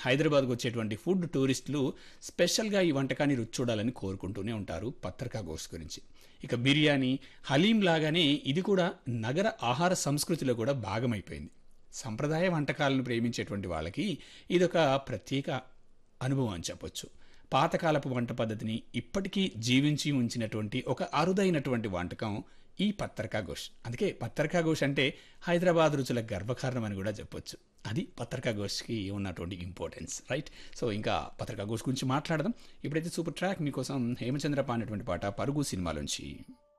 హైదరాబాద్కు వచ్చేటువంటి ఫుడ్ టూరిస్టులు స్పెషల్గా ఈ వంటకాన్ని రుచి చూడాలని కోరుకుంటూనే ఉంటారు పత్రకా గోష్ గురించి ఇక బిర్యానీ హలీం లాగానే ఇది కూడా నగర ఆహార సంస్కృతిలో కూడా భాగమైపోయింది సంప్రదాయ వంటకాలను ప్రేమించేటువంటి వాళ్ళకి ఇదొక ప్రత్యేక అనుభవం అని చెప్పొచ్చు పాతకాలపు వంట పద్ధతిని ఇప్పటికీ జీవించి ఉంచినటువంటి ఒక అరుదైనటువంటి వంటకం ఈ పత్రికా ఘోష్ అందుకే పత్రికా ఘోష్ అంటే హైదరాబాద్ రుచుల గర్వకారణం అని కూడా చెప్పొచ్చు అది పత్రికా ఘోష్కి ఉన్నటువంటి ఇంపార్టెన్స్ రైట్ సో ఇంకా పత్రికా ఘోష్ గురించి మాట్లాడదాం ఇప్పుడైతే సూపర్ ట్రాక్ మీకోసం హేమచంద్ర పాడినటువంటి పాట పరుగు సినిమాలోంచి